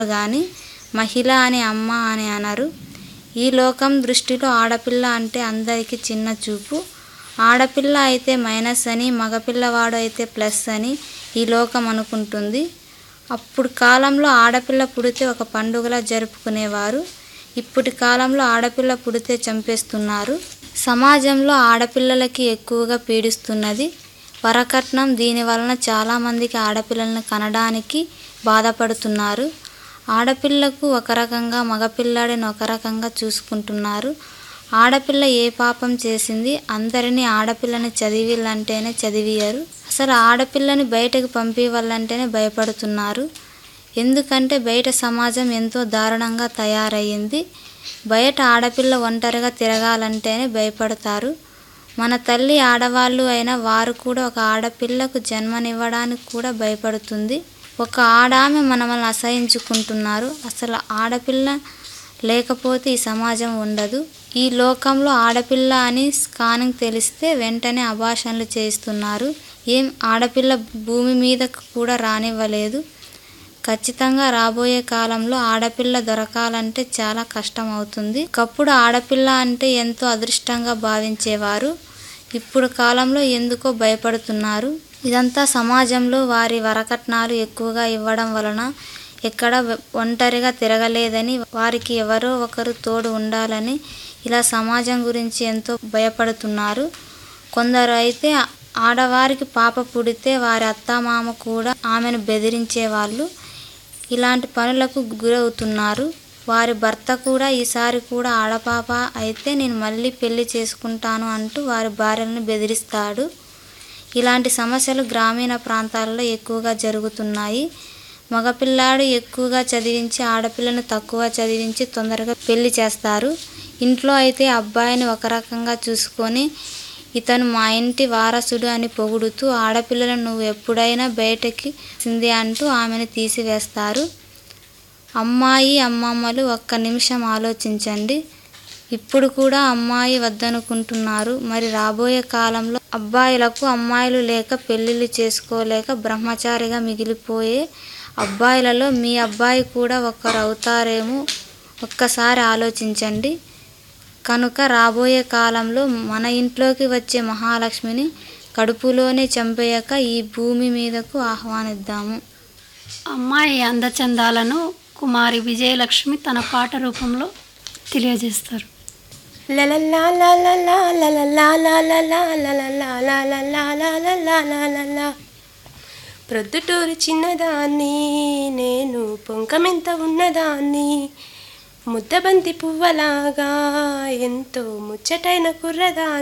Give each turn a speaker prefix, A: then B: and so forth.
A: గాని మహిళ అని అమ్మ అని అనరు ఈ లోకం దృష్టిలో ఆడపిల్ల అంటే అందరికీ చిన్న చూపు ఆడపిల్ల అయితే మైనస్ అని మగపిల్లవాడు అయితే ప్లస్ అని ఈ లోకం అనుకుంటుంది అప్పుడు కాలంలో ఆడపిల్ల పుడితే ఒక పండుగలా జరుపుకునేవారు ఇప్పటి కాలంలో ఆడపిల్ల పుడితే చంపేస్తున్నారు సమాజంలో ఆడపిల్లలకి ఎక్కువగా పీడిస్తున్నది వరకట్నం దీని వలన చాలామందికి ఆడపిల్లలను కనడానికి బాధపడుతున్నారు ఆడపిల్లకు ఒక రకంగా మగపిల్లాడిని ఒక రకంగా చూసుకుంటున్నారు ఆడపిల్ల ఏ పాపం చేసింది అందరినీ ఆడపిల్లని చదివిల్లంటేనే చదివియరు అసలు ఆడపిల్లని బయటకు పంపివ్వాలంటేనే భయపడుతున్నారు ఎందుకంటే బయట సమాజం ఎంతో దారుణంగా తయారయ్యింది బయట ఆడపిల్ల ఒంటరిగా తిరగాలంటేనే భయపడతారు మన తల్లి ఆడవాళ్ళు అయిన వారు కూడా ఒక ఆడపిల్లకు జన్మనివ్వడానికి కూడా భయపడుతుంది ఒక ఆడామె మనల్ని అసహించుకుంటున్నారు అసలు ఆడపిల్ల లేకపోతే ఈ సమాజం ఉండదు ఈ లోకంలో ఆడపిల్ల అని స్కానింగ్ తెలిస్తే వెంటనే అభాషణలు చేయిస్తున్నారు ఏం ఆడపిల్ల భూమి మీద కూడా రానివ్వలేదు ఖచ్చితంగా రాబోయే కాలంలో ఆడపిల్ల దొరకాలంటే చాలా కష్టం అవుతుంది ఒకప్పుడు ఆడపిల్ల అంటే ఎంతో అదృష్టంగా భావించేవారు ఇప్పుడు కాలంలో ఎందుకో భయపడుతున్నారు ఇదంతా సమాజంలో వారి వరకట్నాలు ఎక్కువగా ఇవ్వడం వలన ఎక్కడ ఒంటరిగా తిరగలేదని వారికి ఎవరో ఒకరు తోడు ఉండాలని ఇలా సమాజం గురించి ఎంతో భయపడుతున్నారు కొందరు అయితే ఆడవారికి పాప పుడితే వారి అత్తమామ కూడా ఆమెను బెదిరించేవాళ్ళు ఇలాంటి పనులకు గురవుతున్నారు వారి భర్త కూడా ఈసారి కూడా ఆడపాప అయితే నేను మళ్ళీ పెళ్లి చేసుకుంటాను అంటూ వారి భార్యలను బెదిరిస్తాడు ఇలాంటి సమస్యలు గ్రామీణ ప్రాంతాల్లో ఎక్కువగా జరుగుతున్నాయి మగపిల్లాడు ఎక్కువగా చదివించి ఆడపిల్లను తక్కువ చదివించి తొందరగా పెళ్లి చేస్తారు ఇంట్లో అయితే అబ్బాయిని ఒక రకంగా చూసుకొని ఇతను మా ఇంటి వారసుడు అని పొగుడుతూ ఆడపిల్లను నువ్వు ఎప్పుడైనా బయటకి సింది అంటూ ఆమెను తీసివేస్తారు అమ్మాయి అమ్మమ్మలు ఒక్క నిమిషం ఆలోచించండి ఇప్పుడు కూడా అమ్మాయి వద్దనుకుంటున్నారు మరి రాబోయే కాలంలో అబ్బాయిలకు అమ్మాయిలు లేక పెళ్ళిళ్ళు చేసుకోలేక బ్రహ్మచారిగా మిగిలిపోయే అబ్బాయిలలో మీ అబ్బాయి కూడా ఒకరు అవుతారేమో ఒక్కసారి ఆలోచించండి కనుక రాబోయే కాలంలో మన ఇంట్లోకి వచ్చే మహాలక్ష్మిని కడుపులోనే చంపేయక ఈ భూమి మీదకు ఆహ్వానిద్దాము
B: అమ్మాయి అందచందాలను కుమారి విజయలక్ష్మి తన పాట రూపంలో తెలియజేస్తారు
C: ప్రొద్దుటూరు చిన్నదాన్ని నేను పొంకమెంత ఉన్నదాన్ని ముద్దబంతి పువ్వలాగా ఎంతో ముచ్చటైన కుర్రదాన్ని